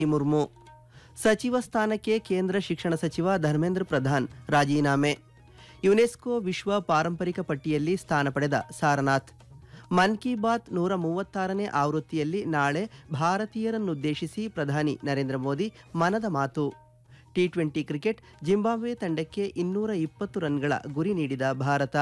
ಮುರ್ಮು ಸಚಿವ ಸ್ಥಾನಕ್ಕೆ ಕೇಂದ್ರ ಶಿಕ್ಷಣ ಸಚಿವ ಧರ್ಮೇಂದ್ರ ಪ್ರಧಾನ್ ರಾಜೀನಾಮೆ ಯುನೆಸ್ಕೋ ವಿಶ್ವ ಪಾರಂಪರಿಕ ಪಟ್ಟಿಯಲ್ಲಿ ಸ್ಥಾನ ಪಡೆದ ಸಾರನಾಥ್ ಮನ್ ಕಿ ಬಾತ್ ನೂರ ಮೂವತ್ತಾರನೇ ಆವೃತ್ತಿಯಲ್ಲಿ ನಾಳೆ ಭಾರತೀಯರನ್ನುದ್ದೇಶಿಸಿ ಪ್ರಧಾನಿ ನರೇಂದ್ರ ಮೋದಿ ಮನದ ಮಾತು ಟಿ ಟ್ವೆಂಟಿ ಕ್ರಿಕೆಟ್ ಜಿಂಬಾಬ್ವೆ ತಂಡಕ್ಕೆ ಇನ್ನೂರ ಇಪ್ಪತ್ತು ರನ್ಗಳ ಗುರಿ ನೀಡಿದ ಭಾರತ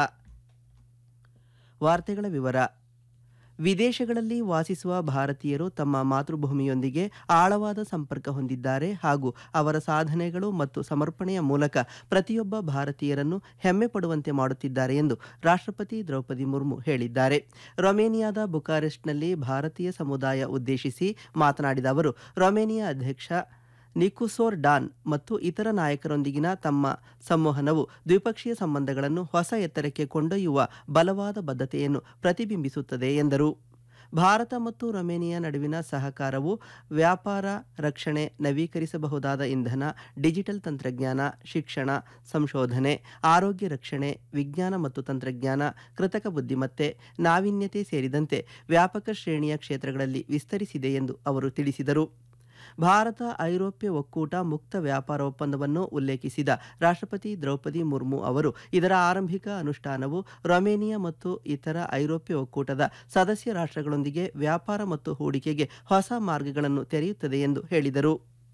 ವಾರ್ತೆಗಳ ವಿವರ ವಿದೇಶಗಳಲ್ಲಿ ವಾಸಿಸುವ ಭಾರತೀಯರು ತಮ್ಮ ಮಾತೃಭೂಮಿಯೊಂದಿಗೆ ಆಳವಾದ ಸಂಪರ್ಕ ಹೊಂದಿದ್ದಾರೆ ಹಾಗೂ ಅವರ ಸಾಧನೆಗಳು ಮತ್ತು ಸಮರ್ಪಣೆಯ ಮೂಲಕ ಪ್ರತಿಯೊಬ್ಬ ಭಾರತೀಯರನ್ನು ಹೆಮ್ಮೆ ಪಡುವಂತೆ ಮಾಡುತ್ತಿದ್ದಾರೆ ಎಂದು ರಾಷ್ಟ್ರಪತಿ ದ್ರೌಪದಿ ಮುರ್ಮು ಹೇಳಿದ್ದಾರೆ ರೊಮೇನಿಯಾದ ಬುಕಾರೆಸ್ಟ್ನಲ್ಲಿ ಭಾರತೀಯ ಸಮುದಾಯ ಉದ್ದೇಶಿಸಿ ಮಾತನಾಡಿದ ಅವರು ರೊಮೇನಿಯಾ ಅಧ್ಯಕ್ಷ ನಿಕುಸೋರ್ ಡಾನ್ ಮತ್ತು ಇತರ ನಾಯಕರೊಂದಿಗಿನ ತಮ್ಮ ಸಂವಹನವು ದ್ವಿಪಕ್ಷೀಯ ಸಂಬಂಧಗಳನ್ನು ಹೊಸ ಎತ್ತರಕ್ಕೆ ಕೊಂಡೊಯ್ಯುವ ಬಲವಾದ ಬದ್ಧತೆಯನ್ನು ಪ್ರತಿಬಿಂಬಿಸುತ್ತದೆ ಎಂದರು ಭಾರತ ಮತ್ತು ರೊಮೇನಿಯಾ ನಡುವಿನ ಸಹಕಾರವು ವ್ಯಾಪಾರ ರಕ್ಷಣೆ ನವೀಕರಿಸಬಹುದಾದ ಇಂಧನ ಡಿಜಿಟಲ್ ತಂತ್ರಜ್ಞಾನ ಶಿಕ್ಷಣ ಸಂಶೋಧನೆ ಆರೋಗ್ಯ ರಕ್ಷಣೆ ವಿಜ್ಞಾನ ಮತ್ತು ತಂತ್ರಜ್ಞಾನ ಕೃತಕ ಬುದ್ಧಿಮತ್ತೆ ನಾವೀನ್ಯತೆ ಸೇರಿದಂತೆ ವ್ಯಾಪಕ ಶ್ರೇಣಿಯ ಕ್ಷೇತ್ರಗಳಲ್ಲಿ ವಿಸ್ತರಿಸಿದೆ ಎಂದು ಅವರು ತಿಳಿಸಿದರು ಭಾರತ ಐರೋಪ್ಯ ಒಕ್ಕೂಟ ಮುಕ್ತ ವ್ಯಾಪಾರ ಒಪ್ಪಂದವನ್ನು ಉಲ್ಲೇಖಿಸಿದ ರಾಷ್ಟ್ರಪತಿ ದ್ರೌಪದಿ ಮುರ್ಮು ಅವರು ಇದರ ಆರಂಭಿಕ ಅನುಷ್ಠಾನವು ರೊಮೇನಿಯಾ ಮತ್ತು ಇತರ ಐರೋಪ್ಯ ಒಕ್ಕೂಟದ ಸದಸ್ಯ ರಾಷ್ಟ್ರಗಳೊಂದಿಗೆ ವ್ಯಾಪಾರ ಮತ್ತು ಹೂಡಿಕೆಗೆ ಹೊಸ ಮಾರ್ಗಗಳನ್ನು ತೆರೆಯುತ್ತದೆ ಎಂದು ಹೇಳಿದರು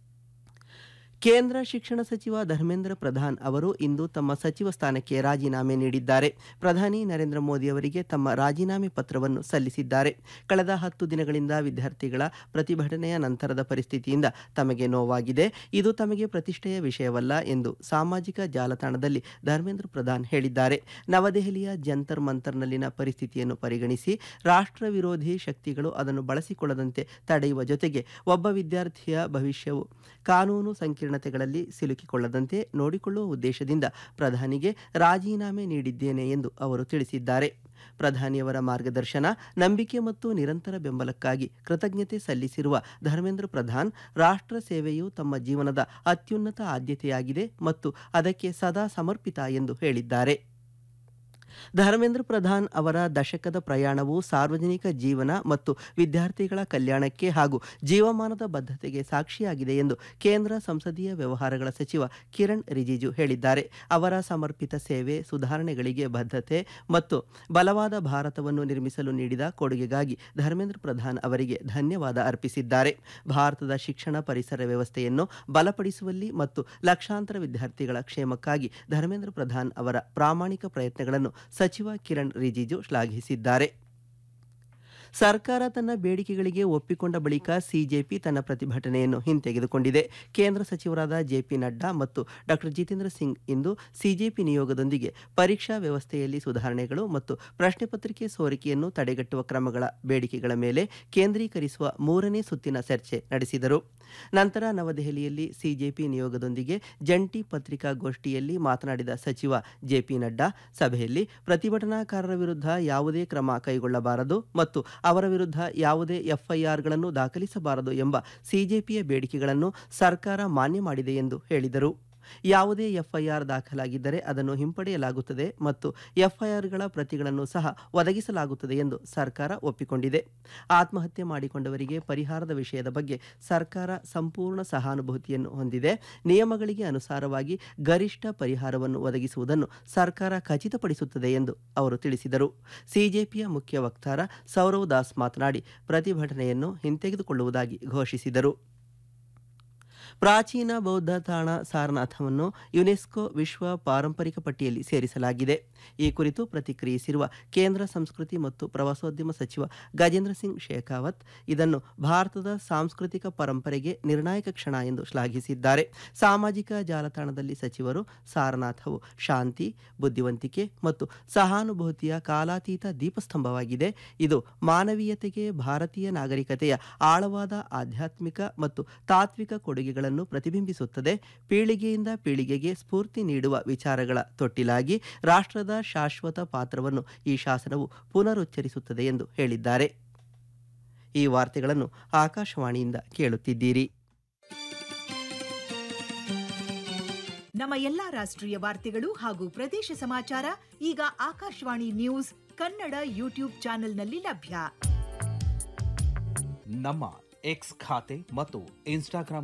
ಕೇಂದ್ರ ಶಿಕ್ಷಣ ಸಚಿವ ಧರ್ಮೇಂದ್ರ ಪ್ರಧಾನ್ ಅವರು ಇಂದು ತಮ್ಮ ಸಚಿವ ಸ್ಥಾನಕ್ಕೆ ರಾಜೀನಾಮೆ ನೀಡಿದ್ದಾರೆ ಪ್ರಧಾನಿ ನರೇಂದ್ರ ಮೋದಿ ಅವರಿಗೆ ತಮ್ಮ ರಾಜೀನಾಮೆ ಪತ್ರವನ್ನು ಸಲ್ಲಿಸಿದ್ದಾರೆ ಕಳೆದ ಹತ್ತು ದಿನಗಳಿಂದ ವಿದ್ಯಾರ್ಥಿಗಳ ಪ್ರತಿಭಟನೆಯ ನಂತರದ ಪರಿಸ್ಥಿತಿಯಿಂದ ತಮಗೆ ನೋವಾಗಿದೆ ಇದು ತಮಗೆ ಪ್ರತಿಷ್ಠೆಯ ವಿಷಯವಲ್ಲ ಎಂದು ಸಾಮಾಜಿಕ ಜಾಲತಾಣದಲ್ಲಿ ಧರ್ಮೇಂದ್ರ ಪ್ರಧಾನ್ ಹೇಳಿದ್ದಾರೆ ನವದೆಹಲಿಯ ಜಂತರ್ ಮಂತರ್ನಲ್ಲಿನ ಪರಿಸ್ಥಿತಿಯನ್ನು ಪರಿಗಣಿಸಿ ರಾಷ್ಟ್ರ ವಿರೋಧಿ ಶಕ್ತಿಗಳು ಅದನ್ನು ಬಳಸಿಕೊಳ್ಳದಂತೆ ತಡೆಯುವ ಜೊತೆಗೆ ಒಬ್ಬ ವಿದ್ಯಾರ್ಥಿಯ ಭವಿಷ್ಯವು ಕಾನೂನು ಸಂಕೀರ್ಣತೆಗಳಲ್ಲಿ ಸಿಲುಕಿಕೊಳ್ಳದಂತೆ ನೋಡಿಕೊಳ್ಳುವ ಉದ್ದೇಶದಿಂದ ಪ್ರಧಾನಿಗೆ ರಾಜೀನಾಮೆ ನೀಡಿದ್ದೇನೆ ಎಂದು ಅವರು ತಿಳಿಸಿದ್ದಾರೆ ಪ್ರಧಾನಿಯವರ ಮಾರ್ಗದರ್ಶನ ನಂಬಿಕೆ ಮತ್ತು ನಿರಂತರ ಬೆಂಬಲಕ್ಕಾಗಿ ಕೃತಜ್ಞತೆ ಸಲ್ಲಿಸಿರುವ ಧರ್ಮೇಂದ್ರ ಪ್ರಧಾನ್ ರಾಷ್ಟ್ರ ಸೇವೆಯು ತಮ್ಮ ಜೀವನದ ಅತ್ಯುನ್ನತ ಆದ್ಯತೆಯಾಗಿದೆ ಮತ್ತು ಅದಕ್ಕೆ ಸದಾ ಸಮರ್ಪಿತ ಎಂದು ಹೇಳಿದ್ದಾರೆ ಧರ್ಮೇಂದ್ರ ಪ್ರಧಾನ್ ಅವರ ದಶಕದ ಪ್ರಯಾಣವು ಸಾರ್ವಜನಿಕ ಜೀವನ ಮತ್ತು ವಿದ್ಯಾರ್ಥಿಗಳ ಕಲ್ಯಾಣಕ್ಕೆ ಹಾಗೂ ಜೀವಮಾನದ ಬದ್ಧತೆಗೆ ಸಾಕ್ಷಿಯಾಗಿದೆ ಎಂದು ಕೇಂದ್ರ ಸಂಸದೀಯ ವ್ಯವಹಾರಗಳ ಸಚಿವ ಕಿರಣ್ ರಿಜಿಜು ಹೇಳಿದ್ದಾರೆ ಅವರ ಸಮರ್ಪಿತ ಸೇವೆ ಸುಧಾರಣೆಗಳಿಗೆ ಬದ್ಧತೆ ಮತ್ತು ಬಲವಾದ ಭಾರತವನ್ನು ನಿರ್ಮಿಸಲು ನೀಡಿದ ಕೊಡುಗೆಗಾಗಿ ಧರ್ಮೇಂದ್ರ ಪ್ರಧಾನ್ ಅವರಿಗೆ ಧನ್ಯವಾದ ಅರ್ಪಿಸಿದ್ದಾರೆ ಭಾರತದ ಶಿಕ್ಷಣ ಪರಿಸರ ವ್ಯವಸ್ಥೆಯನ್ನು ಬಲಪಡಿಸುವಲ್ಲಿ ಮತ್ತು ಲಕ್ಷಾಂತರ ವಿದ್ಯಾರ್ಥಿಗಳ ಕ್ಷೇಮಕ್ಕಾಗಿ ಧರ್ಮೇಂದ್ರ ಪ್ರಧಾನ್ ಅವರ ಪ್ರಾಮಾಣಿಕ ಪ್ರಯತ್ನಗಳನ್ನು ಸಚಿವ ಕಿರಣ್ ರಿಜಿಜು ಶ್ಲಾಘಿಸಿದ್ದಾರೆ ಸರ್ಕಾರ ತನ್ನ ಬೇಡಿಕೆಗಳಿಗೆ ಒಪ್ಪಿಕೊಂಡ ಬಳಿಕ ಸಿಜೆಪಿ ತನ್ನ ಪ್ರತಿಭಟನೆಯನ್ನು ಹಿಂತೆಗೆದುಕೊಂಡಿದೆ ಕೇಂದ್ರ ಸಚಿವರಾದ ಜೆಪಿ ನಡ್ಡಾ ಮತ್ತು ಡಾಕ್ಟರ್ ಜಿತೇಂದ್ರ ಸಿಂಗ್ ಇಂದು ಸಿಜೆಪಿ ನಿಯೋಗದೊಂದಿಗೆ ಪರೀಕ್ಷಾ ವ್ಯವಸ್ಥೆಯಲ್ಲಿ ಸುಧಾರಣೆಗಳು ಮತ್ತು ಪ್ರಶ್ನೆ ಪತ್ರಿಕೆ ಸೋರಿಕೆಯನ್ನು ತಡೆಗಟ್ಟುವ ಕ್ರಮಗಳ ಬೇಡಿಕೆಗಳ ಮೇಲೆ ಕೇಂದ್ರೀಕರಿಸುವ ಮೂರನೇ ಸುತ್ತಿನ ಚರ್ಚೆ ನಡೆಸಿದರು ನಂತರ ನವದೆಹಲಿಯಲ್ಲಿ ಸಿಜೆಪಿ ನಿಯೋಗದೊಂದಿಗೆ ಜಂಟಿ ಪತ್ರಿಕಾಗೋಷ್ಠಿಯಲ್ಲಿ ಮಾತನಾಡಿದ ಸಚಿವ ಜೆಪಿ ನಡ್ಡಾ ಸಭೆಯಲ್ಲಿ ಪ್ರತಿಭಟನಾಕಾರರ ವಿರುದ್ಧ ಯಾವುದೇ ಕ್ರಮ ಕೈಗೊಳ್ಳಬಾರದು ಮತ್ತು ಅವರ ವಿರುದ್ಧ ಯಾವುದೇ ಎಫ್ಐಆರ್ಗಳನ್ನು ದಾಖಲಿಸಬಾರದು ಎಂಬ ಸಿಜೆಪಿಯ ಬೇಡಿಕೆಗಳನ್ನು ಸರ್ಕಾರ ಮಾನ್ಯ ಮಾಡಿದೆ ಎಂದು ಹೇಳಿದರು ಯಾವುದೇ ಎಫ್ಐಆರ್ ದಾಖಲಾಗಿದ್ದರೆ ಅದನ್ನು ಹಿಂಪಡೆಯಲಾಗುತ್ತದೆ ಮತ್ತು ಎಫ್ಐಆರ್ಗಳ ಪ್ರತಿಗಳನ್ನು ಸಹ ಒದಗಿಸಲಾಗುತ್ತದೆ ಎಂದು ಸರ್ಕಾರ ಒಪ್ಪಿಕೊಂಡಿದೆ ಆತ್ಮಹತ್ಯೆ ಮಾಡಿಕೊಂಡವರಿಗೆ ಪರಿಹಾರದ ವಿಷಯದ ಬಗ್ಗೆ ಸರ್ಕಾರ ಸಂಪೂರ್ಣ ಸಹಾನುಭೂತಿಯನ್ನು ಹೊಂದಿದೆ ನಿಯಮಗಳಿಗೆ ಅನುಸಾರವಾಗಿ ಗರಿಷ್ಠ ಪರಿಹಾರವನ್ನು ಒದಗಿಸುವುದನ್ನು ಸರ್ಕಾರ ಖಚಿತಪಡಿಸುತ್ತದೆ ಎಂದು ಅವರು ತಿಳಿಸಿದರು ಸಿಜೆಪಿಯ ಮುಖ್ಯ ವಕ್ತಾರ ಸೌರವ್ ದಾಸ್ ಮಾತನಾಡಿ ಪ್ರತಿಭಟನೆಯನ್ನು ಹಿಂತೆಗೆದುಕೊಳ್ಳುವುದಾಗಿ ಘೋಷಿಸಿದರು ಪ್ರಾಚೀನ ಬೌದ್ಧ ತಾಣ ಸಾರನಾಥವನ್ನು ಯುನೆಸ್ಕೋ ವಿಶ್ವ ಪಾರಂಪರಿಕ ಪಟ್ಟಿಯಲ್ಲಿ ಸೇರಿಸಲಾಗಿದೆ ಈ ಕುರಿತು ಪ್ರತಿಕ್ರಿಯಿಸಿರುವ ಕೇಂದ್ರ ಸಂಸ್ಕೃತಿ ಮತ್ತು ಪ್ರವಾಸೋದ್ಯಮ ಸಚಿವ ಗಜೇಂದ್ರ ಸಿಂಗ್ ಶೇಖಾವತ್ ಇದನ್ನು ಭಾರತದ ಸಾಂಸ್ಕೃತಿಕ ಪರಂಪರೆಗೆ ನಿರ್ಣಾಯಕ ಕ್ಷಣ ಎಂದು ಶ್ಲಾಘಿಸಿದ್ದಾರೆ ಸಾಮಾಜಿಕ ಜಾಲತಾಣದಲ್ಲಿ ಸಚಿವರು ಸಾರನಾಥವು ಶಾಂತಿ ಬುದ್ಧಿವಂತಿಕೆ ಮತ್ತು ಸಹಾನುಭೂತಿಯ ಕಾಲಾತೀತ ದೀಪಸ್ತಂಭವಾಗಿದೆ ಇದು ಮಾನವೀಯತೆಗೆ ಭಾರತೀಯ ನಾಗರಿಕತೆಯ ಆಳವಾದ ಆಧ್ಯಾತ್ಮಿಕ ಮತ್ತು ತಾತ್ವಿಕ ಕೊಡುಗೆಗಳನ್ನು ಪ್ರತಿಬಿಂಬಿಸುತ್ತದೆ ಪೀಳಿಗೆಯಿಂದ ಪೀಳಿಗೆಗೆ ಸ್ಫೂರ್ತಿ ನೀಡುವ ವಿಚಾರಗಳ ತೊಟ್ಟಿಲಾಗಿ ರಾಷ್ಟ್ರದ ಶಾಶ್ವತ ಪಾತ್ರವನ್ನು ಈ ಶಾಸನವು ಪುನರುಚ್ಚರಿಸುತ್ತದೆ ಎಂದು ಹೇಳಿದ್ದಾರೆ ಈ ವಾರ್ತೆಗಳನ್ನು ಆಕಾಶವಾಣಿಯಿಂದ ಕೇಳುತ್ತಿದ್ದೀರಿ ನಮ್ಮ ಎಲ್ಲಾ ರಾಷ್ಟ್ರೀಯ ವಾರ್ತೆಗಳು ಹಾಗೂ ಪ್ರದೇಶ ಸಮಾಚಾರ ಈಗ ಆಕಾಶವಾಣಿ ನ್ಯೂಸ್ ಕನ್ನಡ ಯೂಟ್ಯೂಬ್ ಚಾನೆಲ್ನಲ್ಲಿ ಲಭ್ಯ ನಮ್ಮ ಎಕ್ಸ್ ಖಾತೆ ಮತ್ತು ಇನ್ಸ್ಟಾಗ್ರಾಂ